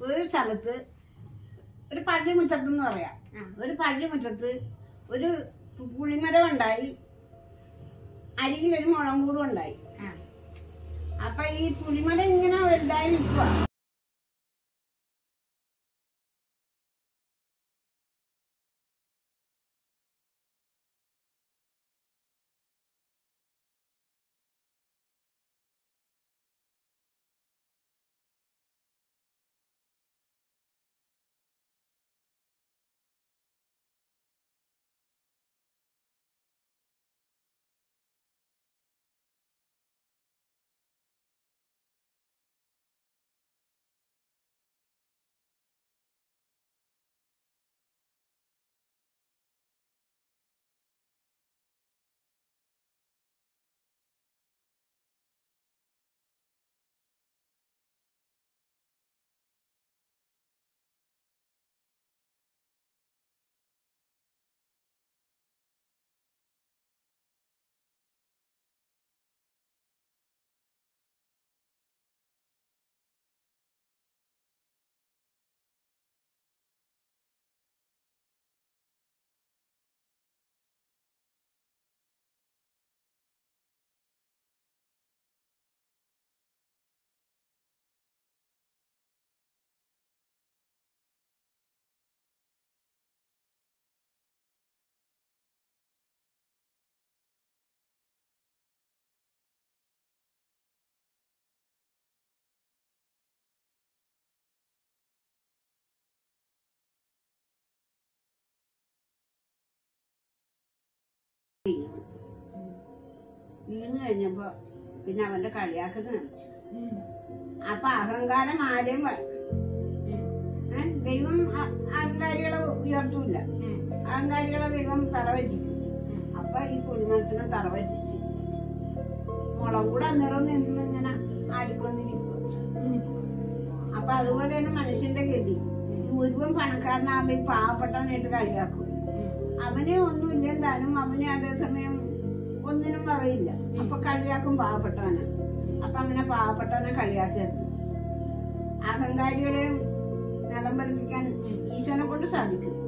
ഒരു സ്ഥലത്ത് ഒരു പള്ളിമുറ്റത്ത് എന്ന് പറയാം ഒരു പള്ളിമുറ്റത്ത് ഒരു പുളിമരം ഉണ്ടായി അരികിൽ ഒരു മുളം കൂടും ഉണ്ടായി അപ്പൊ ഈ പുളിമരം ഇങ്ങനെ വലുതായി നിൽക്കുക വീണ് കഴിഞ്ഞപ്പോ പിന്നെ അവന്റെ കളിയാക്കുന്ന കാണിച്ചു അപ്പൊ അഹങ്കാരം ആരെയും വ- ഏ? ദൈവം അ- അഹങ്കാരികളെ ഉയർത്തൂല അഹങ്കാരികളെ ദൈവം തറവറ്റിക്കും അപ്പൊ ഈ കുടിമനസിനെ തറവറ്റിച്ച് മുളം കൂടെ അന്നേരം നിന്ന് ഇങ്ങനെ ആടിക്കൊണ്ടിരിക്കും അപ്പൊ അതുപോലെയാണ് മനുഷ്യന്റെ ഗതി മുഴുവൻ പണക്കാരനാകുമ്പോ ഈ പാവപ്പെട്ടവനായിട്ട് കളിയാക്കും അവന് ഒന്നുമില്ല എന്തായാലും അവന് അതേസമയം ഒന്നിനും പറയില്ല അപ്പൊ കളിയാക്കും പാവപ്പെട്ടവനെ അപ്പൊ അങ്ങനെ പാവപ്പെട്ടവനെ കളിയാക്കരുത് അഹങ്കാരികളെ നിലം പതിപ്പിക്കാൻ ഈശ്വരനെ കൊണ്ട് സാധിക്കും